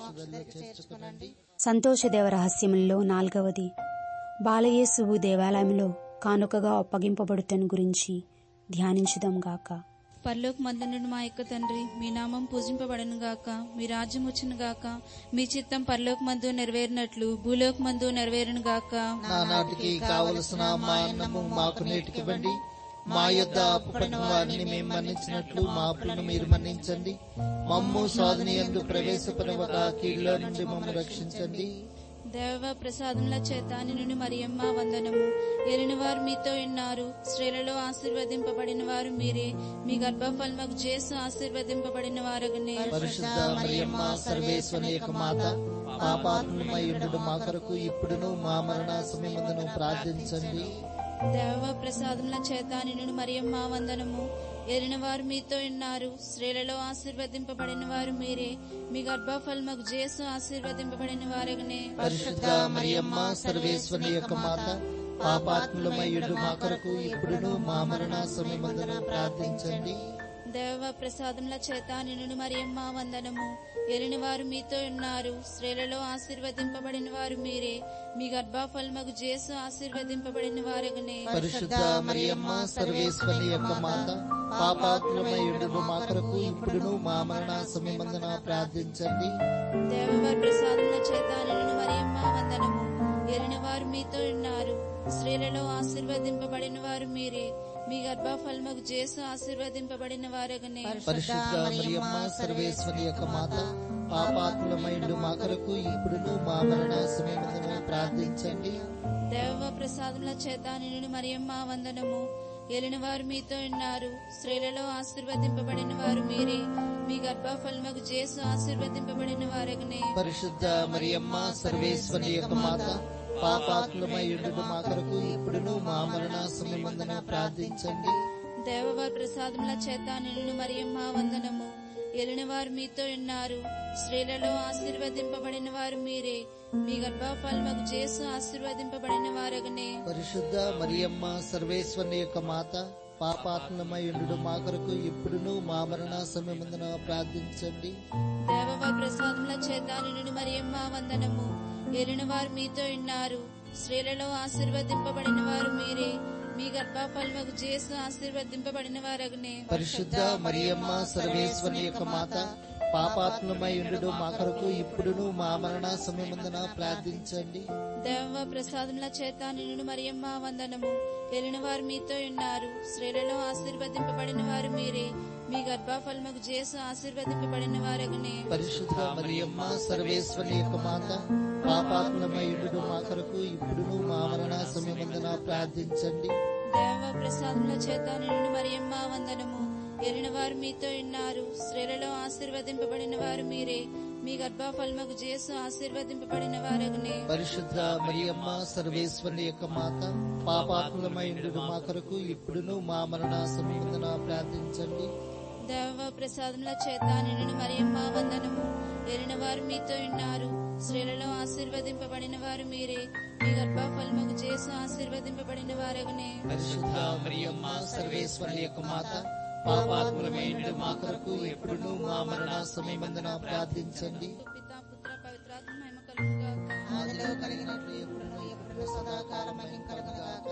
మోక్షంలో చేర్చుకునండి సంతోషదేవ రహస్యములలో నాల్గవది బాలయేసువు దేవాలయంలో కానుకగా అప్పగింపబడుటను గురించి ధ్యానించుదాం గాక పరలోక మందునుడు మా యొక్క తండ్రి మీ నామం పూజింపబడను గాక మీ రాజ్యం వచ్చును గాక మీ చిత్తం పరలోక మందు నెరవేరినట్లు భూలోక మందు నెరవేరును గాక నా నాటికి కావలసిన మా అన్నము మాకు నేటికివ్వండి మా యొద్ద అప్పుపడిన వారిని మేము మన్నించినట్లు మా అప్పులను మీరు మన్నించండి మమ్ము సాధన ఎందు ప్రవేశపరవక కీళ్ళ నుండి మమ్ము రక్షించండి దేవ ప్రసాదముల చేత నిన్ను మరియమ్మ వందనము ఎరిన వారు మీతో ఉన్నారు స్త్రీలలో ఆశీర్వదింపబడిన వారు మీరే మీ గర్భఫలముకు చేసు ఆశీర్వదింపబడిన వారగనే పరిశుద్ధ మరియమ్మ సర్వేశ్వరి యొక్క మాత పాపాత్మమై ఉండు మా కొరకు ఇప్పుడును మా మరణ సమయమందును ప్రార్థించండి దేవ ప్రసాదముల చేత నిన్ను మరియమ్మ వందనము ఎరిన వారు మీతో ఉన్నారు స్త్రీలలో ఆశీర్వదింపబడిన వారు మీరే మీ గర్భఫలముకు చేసు ఆశీర్వదింపబడిన వారగనే పరిశుద్ధ మరియమ్మ సర్వేశ్వరి యొక్క మాత పాపాత్ములమై ఉండు మా కొరకు ఇప్పుడును మా మరణ సమయమందును ప్రార్థించండి దేవ ప్రసాదముల చేత నిన్ను మరియమ్మ వందనము ఎరిన వారు మీతో ఉన్నారు స్త్రీలలో ఆశీర్వదింపబడిన వారు మీరే మీ గర్భఫలముకు చేసు ఆశీర్వదింపబడిన వారగనే పరిశుద్ధ మరియమ్మ సర్వేశ్వరి యొక్క మాత పాపాత్ములమై ఉండు మా కొరకు ఇప్పుడును మా మరణ సమయమందున ప్రార్థించండి దేవవారి ప్రసాదముల చేత నిన్ను మరియమ్మ వందనము ఎరిన వారు మీతో ఉన్నారు స్త్రీలలో ఆశీర్వదింపబడిన వారు మీరే మీ గర్భఫలముకు చేసు ఆశీర్వదింపబడిన వారగనే పరిశుద్ధ మరియమ్మ సర్వేశ్వరి యొక్క మాత పాపాత్ములమై ఉండు మా కొరకు ఇప్పుడును మా మరణ సమయమందున ప్రార్థించండి దేవ ప్రసాదముల చేత నిన్ను మరియమ్మ వందనము ఎలిన వారు మీతో ఉన్నారు స్త్రీలలో ఆశీర్వదింపబడిన వారు మీరే మీ గర్భఫలముకు చేసు ఆశీర్వదింపబడిన వారగనే పరిశుద్ధ మరియమ్మ సర్వేశ్వరి యొక్క మాత పాపాత్ములమై ఉండు మా కొరకు ఇప్పుడును మా మరణ సమయమందున ప్రార్థించండి దేవవారి ప్రసాదముల చేత నిన్ను మరియమ్మ వందనము ఎలిన వారు మీతో ఉన్నారు స్త్రీలలో ఆశీర్వదింపబడిన వారు మీరే మీ గర్భఫలముకు చేసు ఆశీర్వదింపబడిన వారగనే పరిశుద్ధ మరియమ్మ సర్వేశ్వరి యొక్క మాత పాపాత్మమై ఉండు మా కొరకు ఇప్పుడును మా మరణ సమయమందున ప్రార్థించండి దేవవారి ప్రసాదముల చేత నిన్ను మరియమ్మ వందనము ఎలిన వారు మీతో ఉన్నారు స్త్రీలలో ఆశీర్వదింపబడిన వారు మీరే మీ గర్భఫలముకు చేసు ఆశీర్వదింపబడిన వారగనే పరిశుద్ధ మరియమ్మ సర్వేశ్వరి యొక్క మాత పాపాత్మమై ఉండు మా కొరకు ఇప్పుడును మా మరణ సమయమందున ప్రార్థించండి దేవ ప్రసాదముల చేత నిన్ను మరియమ్మ వందనము ఎలిన వారు మీతో ఉన్నారు స్త్రీలలో ఆశీర్వదింపబడిన వారు మీరే మీ గర్భఫలముకు చేసు ఆశీర్వదింపబడిన వారగనే పరిశుద్ధ మరియమ్మ సర్వేశ్వరి యొక్క మాత పాపాత్మమై ఉండు మా కొరకు ఇప్పుడును మా మరణ సమయమందున ప్రార్థించండి దేవ ప్రసాదముల చేత నిన్ను మరియమ్మ వందనము ఎలిన వారు మీతో ఉన్నారు స్త్రీలలో ఆశీర్వదింపబడిన వారు మీరే మీ గర్భఫలముకు చేసు ఆశీర్వదింపబడిన వారగనే పరిశుద్ధ మరియమ్మ సర్వేశ్వరి యొక్క మాత పాపాత్మలమై ఉండు మా కొరకు ఇప్పుడును మా మరణ సమయమందున ప్రార్థించండి దేవ ప్రసాదముల చేత నిన్ను మరియమ్మ వందనము ఎరిన వారు మీతో ఉన్నారు స్త్రీలలో ఆశీర్వదింపబడిన వారు మీరే మీ గర్భఫలముకు చేసు ఆశీర్వదింపబడిన వారగనే పరిశుద్ధ మరియమ్మ సర్వేశ్వరి యొక్క మాత పాపాత్మలమై ఉండు మా కొరకు ఇప్పుడును మా మరణ సమయమందున ప్రార్థించండి పిత పుత్ర పవిత్రాత్మ మహిమ కలుగుగాక ఆదిలో కలిగినట్లు ఎప్పుడును ఎప్పుడును సదాకాలం మహిమ కలుగుగాక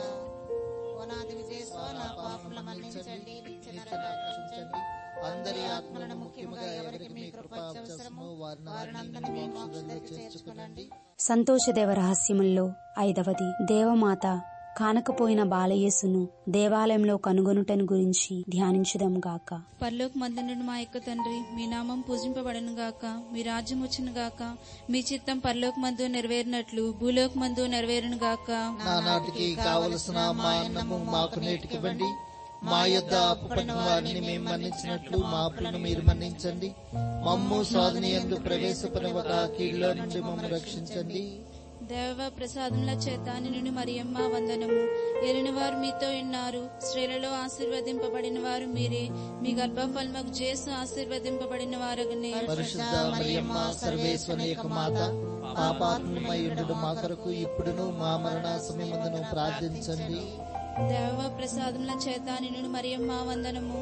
ఓనాది విజయస్వ నా పాపముల మన్నించండి నిత్య రక్షించండి అందరి ఆత్మలను ముఖ్యముగా ఎవరికి మీ కృప అవసరమో వారిని మీ మోక్షంలో చేర్చుకునండి సంతోషదేవ రహస్యముల్లో ఐదవది దేవమాత కానకపోయిన బాలయేసును దేవాలయంలో కనుగొనుటను గురించి ధ్యానించుదాం గాక పరలోక మందునుడు మా యొక్క తండ్రి మీ నామం పూజింపబడను గాక మీ రాజ్యం వచ్చును గాక మీ చిత్తం పరలోక మందు నెరవేరినట్లు భూలోక మందు నెరవేరును గాక నా నాటికి కావలసిన మా అన్నము మాకు నేటికివ్వండి మా యొద్ద అప్పుపడిన వారిని మేము మన్నించినట్లు మా అప్పులను మీరు మన్నించండి మమ్ము సాధన ఎందు ప్రవేశపరవక కీళ్ళ నుండి మమ్ము రక్షించండి దేవ ప్రసాదముల చేత నిన్ను మరియమ్మ వందనము ఎరిన వారు మీతో ఉన్నారు స్త్రీలలో ఆశీర్వదింపబడిన వారు మీరే మీ గర్భఫలముకు చేసు ఆశీర్వదింపబడిన వారగనే పరిశుద్ధ మరియమ్మ సర్వేశ్వరి యొక్క మాత పాపాత్మమై ఉండు మా కొరకు ఇప్పుడును మా మరణ సమయమందును ప్రార్థించండి దేవ ప్రసాదముల చేత నిన్ను మరియమ్మ వందనము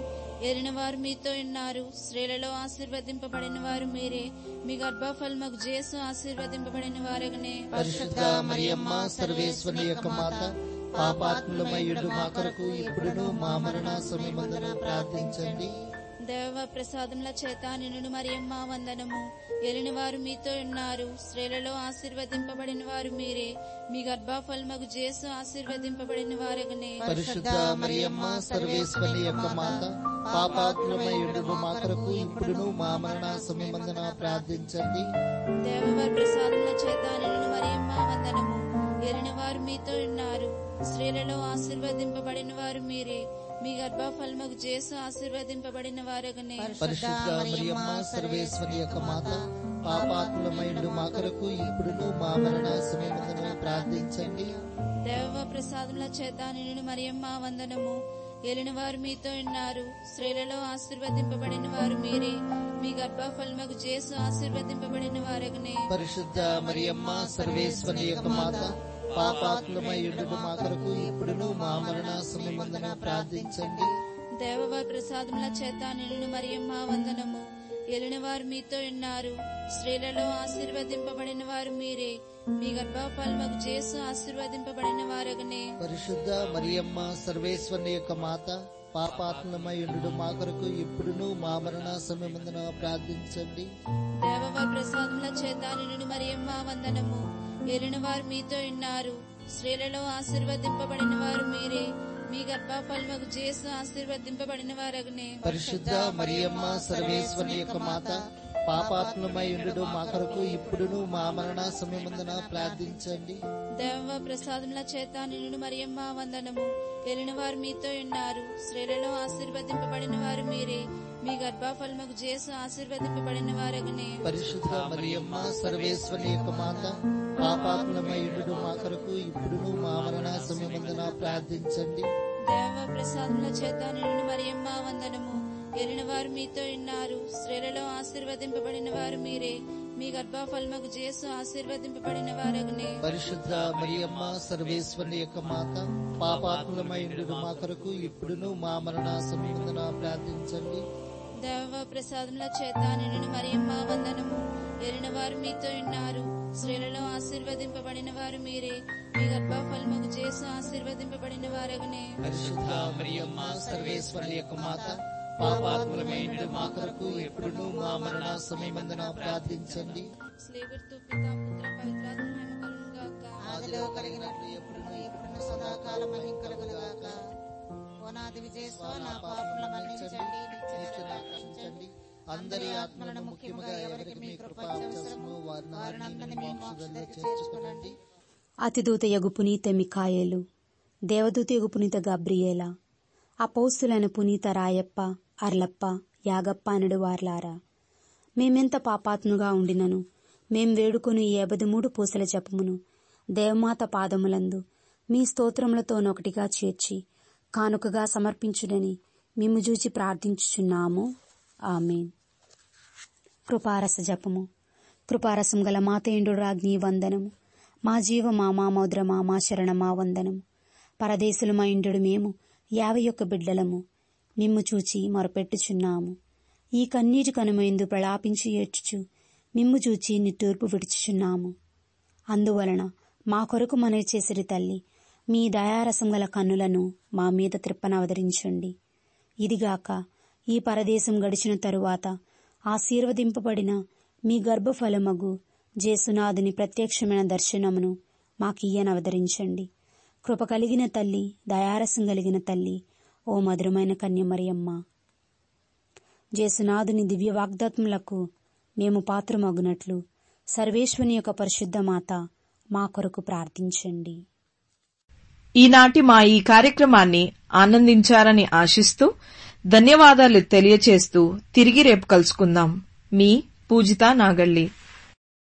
ఏలిన వారు మీతో ఉన్నారు స్త్రీలలో ఆశీర్వదింపబడిన వారు మీరే మీ గర్భఫలముకు జేసు ఆశీర్వదింపబడిన వారగనే పరిశుద్ధ మరియమ్మ సర్వేశ్వరి యొక్క మాత పాపాత్ములమయ్యుడు మా కొరకు ఇప్పుడును మా మరణ సమయమందున ప్రార్థించండి దేవ ప్రసాదముల చేత నిన్ను మరియమ్మ వందనము ఏలిన వారు మీతో ఉన్నారు స్త్రీలలో ఆశీర్వదింపబడిన వారు మీరే మీ గర్భఫలముకు జేసు ఆశీర్వదింపబడిన వారగనే పరిశుద్ధ మరియమ్మ సర్వేశ్వరి యొక్క మాత పాపాత్ములమయ్యుడు మా కొరకు ఇప్పుడును మా మరణ సమయమందున ప్రార్థించండి దేవవారి ప్రసాదముల చేత నిన్ను మరియమ్మ వందనము ఏలిన వారు మీతో ఉన్నారు స్త్రీలలో ఆశీర్వదింపబడిన వారు మీరే మీ గర్భఫలముకు జేసు ఆశీర్వదింపబడిన వారగనే పరిశుద్ధ మరియమ్మ సర్వేశ్వరి యొక్క మాత పాపాత్ములమైండు మా కొరకు ఇప్పుడును మా మరణ సమయమందున ప్రార్థించండి దేవ ప్రసాదముల చేత నిన్ను మరియమ్మ వందనము ఏలిన వారు మీతో ఉన్నారు స్త్రీలలో ఆశీర్వదింపబడిన వారు మీరే మీ గర్భఫలముకు జేసు ఆశీర్వదింపబడిన వారగనే పరిశుద్ధ మరియమ్మ సర్వేశ్వరి యొక్క మాత పాపాత్ములమైండు మా కొరకు ఇప్పుడును మా మరణ సమయమందున ప్రార్థించండి దేవవారి ప్రసాదముల చేత నిన్ను మరియమ్మ వందనము ఏలిన వారు మీతో ఉన్నారు స్త్రీలలో ఆశీర్వదింపబడిన వారు మీరే మీ గర్భఫలముకు జేసు ఆశీర్వదింపబడిన వారగనే పరిశుద్ధ మరియమ్మ సర్వేశ్వరి యొక్క మాత పాపాత్ములమైండు మా కొరకు ఇప్పుడును మా మరణ సమయమందున ప్రార్థించండి దేవవారి ప్రసాదముల చేత నిన్ను మరియమ్మ వందనము ఏలిన వారు మీతో ఉన్నారు స్త్రీలలో ఆశీర్వదింపబడిన వారు మీరే మీ గర్భఫలముకు జేసు ఆశీర్వదింపబడిన వారగనే పరిశుద్ధ మరియమ్మ సర్వేశ్వరి యొక్క మాత పాపాత్ములమైండు మా కొరకు ఇప్పుడును మా మరణ సమయమందున ప్రార్థించండి దేవ ప్రసాదముల చేత నిన్ను మరియమ్మ వందనము ఏలిన వారు మీతో ఉన్నారు స్త్రీలలో ఆశీర్వదింపబడిన వారు మీరే మీ గర్భఫలముకు జేసు ఆశీర్వదింపబడిన వారగనే పరిశుద్ధ మరియమ్మ సర్వేశ్వరి యొక్క మాత పాపాత్ములమైండు మా కొరకు ఇప్పుడును మా మరణ సమయమందున ప్రార్థించండి దేవ ప్రసాదముల చేత నిన్ను మరియమ్మ వందనము ఏలిన వారు మీతో ఉన్నారు స్త్రీలలో ఆశీర్వదింపబడిన వారు మీరే మీ గర్భఫలముకు జేసు ఆశీర్వదింపబడిన వారగనే పరిశుద్ధ మరియమ్మ సర్వేశ్వరి యొక్క మాత పాపాత్ములమైండు మా కొరకు ఇప్పుడును మా మరణ సమయమందున ప్రార్థించండి దేవ ప్రసాదముల చేత నిన్ను మరియమ్మ వందనము ఏలిన వారు మీతో ఉన్నారు స్త్రీలలో ఆశీర్వదింపబడిన వారు మీరే మీ గర్భఫలముకు జేసు ఆశీర్వదింపబడిన వారగనే పరిశుద్ధ మరియమ్మ సర్వేశ్వరి యొక్క మాత పాపాత్ములమైండు మా కొరకు ఎప్పుడును మా మరణ సమయమందున ప్రార్థించండి స్లేవర్తు పిత పుత్ర పవిత్రాత్మ మహిమ కలుగును గాక ఆదిలో కలిగినట్లు ఎప్పుడును ఎప్పుడును సదాకాలం మహిమ కలుగునుగాక ఓనాది విజయస్వ నా పాపముల మన్నించండి నిత్య రక్షించండి అందరి ఆత్మలను ముఖ్యముగా ఎవరికి మీ కృప అవసరము వారిని మీ మోక్షంలో చేర్చుకునండి అతిదూత యగు పునీత మికాయేలు దేవదూత యగు పునీత గబ్రియేల అపౌస్తులైన పునీత రాయప్ప అర్లప్ప యాగప్ప అనడు వార్లారా మేమెంత పాపాత్ముగా ఉండినను మేం వేడుకొని ఈ మూడు పూసల జపమును దేవమాత పాదములందు మీ స్తోత్రములతోనొకటిగా చేర్చి కానుకగా సమర్పించుడని మిమ్ము చూచి ప్రార్థించుచున్నాము ఆమెన్ కృపారస జపము కృపారసం గల మాతేండు రాజ్ఞి వందనము మా జీవ మా మా మౌద్రమా మా శరణమా వందనము పరదేశులు మా ఇండు మేము యాభై ఒక్క బిడ్డలము మిమ్ము చూచి మొరపెట్టుచున్నాము ఈ కన్నీటి కనుమైందు ప్రలాపించి ఏడ్చుచు మిమ్ము చూచి నిట్టూర్పు విడుచుచున్నాము అందువలన మా కొరకు మనవి చేసిరి తల్లి మీ దయారసం గల కన్నులను మా మీద త్రిప్పనవతరించండి ఇదిగాక ఈ పరదేశం గడిచిన తరువాత ఆశీర్వదింపబడిన మీ గర్భఫలమగు జేసునాథుని ప్రత్యక్షమైన దర్శనమును మాకియ్యనవతరించండి కృప కలిగిన తల్లి దయారసం కలిగిన తల్లి ఓ మధురమైన కన్యమరియమ్మ జేసునాథుని దివ్య వాగ్దాత్ములకు మేము పాత్రమగునట్లు సర్వేశ్వని యొక్క పరిశుద్ధ మాత మా కొరకు ప్రార్థించండి ఈనాటి మా ఈ కార్యక్రమాన్ని ఆనందించారని ఆశిస్తూ ధన్యవాదాలు తెలియచేస్తూ తిరిగి రేపు కలుసుకుందాం మీ పూజిత నాగళ్ళి